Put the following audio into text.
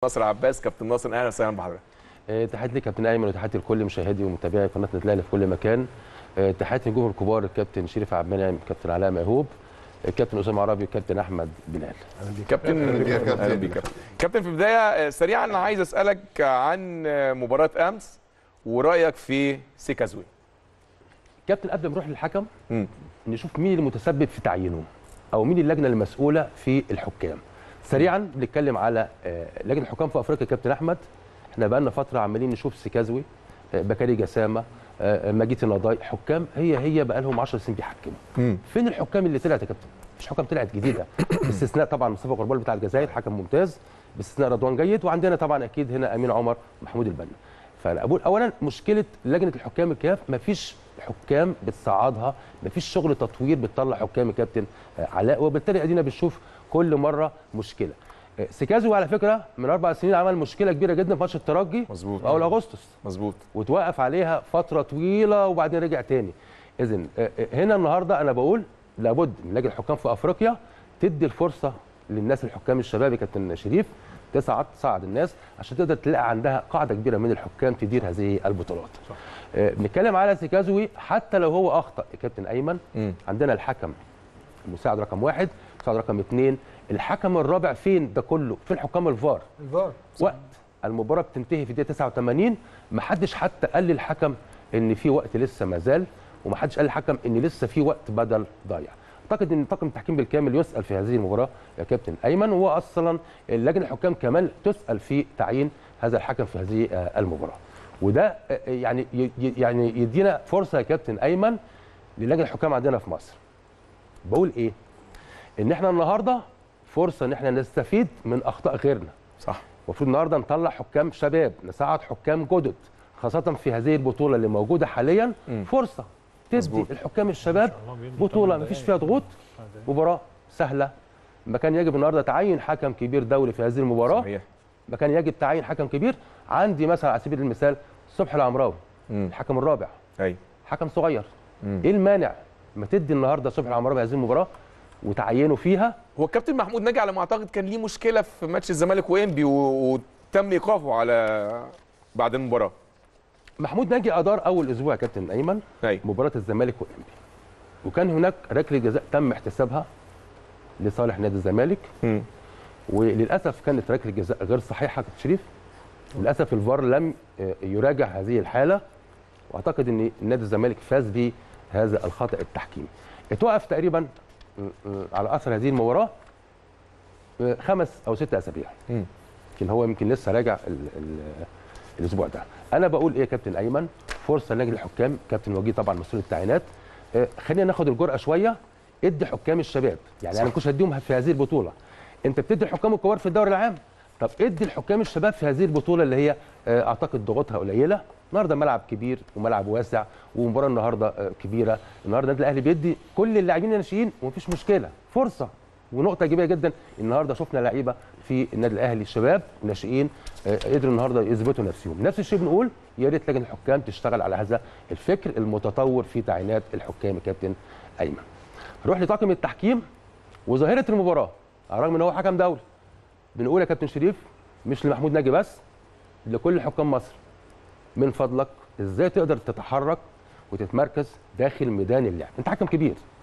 ناصر عباس كابتن ناصر اهلا وسهلا بحضرتك آه، تحياتي ليك كابتن ايمن وتحياتي لكل مشاهدي ومتابعي قناه النادي الاهلي في كل مكان آه، تحياتي للجمهور الكبار الكابتن شريف عبد المنعم كابتن علاء ميهوب الكابتن اسامه عربي والكابتن احمد بلال كابتن أهلا بيك يا كابتن. اهلا بيك كابتن كابتن في البدايه آه، سريعا انا عايز اسالك عن آه، مباراه امس ورايك في سيكازوي كابتن قبل ما نروح للحكم مم. نشوف مين المتسبب في تعيينه او مين اللجنه المسؤوله في الحكام سريعا بنتكلم على آه، لجنه الحكام في افريقيا كابتن احمد احنا بقالنا فتره عمالين نشوف سيكازوي آه، بكاري جسامه آه، مجيد النضاي حكام هي هي بقى لهم 10 سنين بيحكموا مم. فين الحكام اللي طلعت يا كابتن مش حكام طلعت جديده باستثناء طبعا مصطفى غربال بتاع الجزائر حكم ممتاز باستثناء رضوان جيد وعندنا طبعا اكيد هنا امين عمر محمود البنا فانا اقول اولا مشكله لجنه الحكام الكاف مفيش حكام بتصعدها مفيش شغل تطوير بتطلع حكام كابتن آه، علاء وبالتالي ادينا بنشوف كل مره مشكله آه، سيكازو على فكره من اربع سنين عمل مشكله كبيره جدا في ماتش الترجي مظبوط. في اول اغسطس مظبوط وتوقف عليها فتره طويله وبعدين رجع تاني اذا هنا النهارده انا بقول لابد من لجنه الحكام في افريقيا تدي الفرصه للناس الحكام الشباب يا كابتن شريف تصعد تصعد الناس عشان تقدر تلاقي عندها قاعده كبيره من الحكام تدير هذه البطولات آه، بنتكلم على سيكازوي حتى لو هو اخطا يا كابتن ايمن مم. عندنا الحكم المساعد رقم واحد المساعد رقم اثنين الحكم الرابع فين ده كله فين حكام الفار الفار وقت المباراه بتنتهي في الدقيقه 89 ما حدش حتى قال للحكم ان في وقت لسه ما زال وما حدش قال للحكم ان لسه في وقت بدل ضايع اعتقد ان طاقم التحكيم بالكامل يسال في هذه المباراه يا كابتن ايمن واصلا لجنه الحكام كمان تسال في تعيين هذا الحكم في هذه آه، المباراه وده آه، يعني ي- ي- يعني يدينا فرصه يا كابتن ايمن للجنه الحكام عندنا في مصر بقول ايه ان احنا النهارده فرصه ان احنا نستفيد من اخطاء غيرنا صح المفروض النهارده نطلع حكام شباب نساعد حكام جدد خاصه في هذه البطوله اللي موجوده حاليا مم. فرصه تدي مظبوط. الحكام الشباب بطوله مفيش فيها ضغوط مباراه سهله ما كان يجب النهارده تعين حكم كبير دولي في هذه المباراه صحيح ما كان يجب تعين حكم كبير عندي مثلا على سبيل المثال صبحي العمراوي مم. الحكم الرابع ايوه حكم صغير مم. ايه المانع ما تدي النهارده صبحي العمراوي هذه المباراه وتعينه فيها هو الكابتن محمود ناجي على ما اعتقد كان ليه مشكله في ماتش الزمالك وانبي و- وتم ايقافه على بعد المباراه محمود ناجي ادار اول اسبوع يا كابتن ايمن ايوه مباراه الزمالك وانبي وكان هناك ركله جزاء تم احتسابها لصالح نادي الزمالك مم. وللاسف كانت ركله جزاء غير صحيحه كابتن شريف للاسف الفار لم آه، يراجع هذه الحاله واعتقد ان نادي الزمالك فاز بهذا الخطا التحكيمي اتوقف تقريبا آه، آه، على اثر هذه المباراه آه، خمس او ست اسابيع مم. يمكن هو يمكن لسه راجع ال ال الاسبوع ده انا بقول ايه يا كابتن ايمن فرصه لجنه الحكام كابتن وجيه طبعا مسؤول التعيينات آه، خلينا ناخد الجرأه شويه ادي حكام الشباب يعني انا ما كنتش هديهم في هذه البطوله انت بتدي الحكام الكبار في الدوري العام طب ادي الحكام الشباب في هذه البطوله اللي هي آه، اعتقد ضغوطها قليله النهارده ملعب كبير وملعب واسع ومباراه النهارده آه، كبيره النهارده النادي الاهلي بيدي كل اللاعبين الناشئين ومفيش مشكله فرصه ونقطه ايجابيه جدا النهارده شفنا لعيبه في النادي الاهلي الشباب ناشئين آه، قدروا النهارده يثبتوا نفسهم نفس الشيء بنقول يا ريت لجنه الحكام تشتغل على هذا الفكر المتطور في تعيينات الحكام يا كابتن ايمن نروح لطاقم التحكيم وظاهره المباراه على الرغم ان هو حكم دولي بنقول يا كابتن شريف مش لمحمود ناجي بس لكل حكام مصر من فضلك ازاي تقدر تتحرك وتتمركز داخل ميدان اللعب انت حكم كبير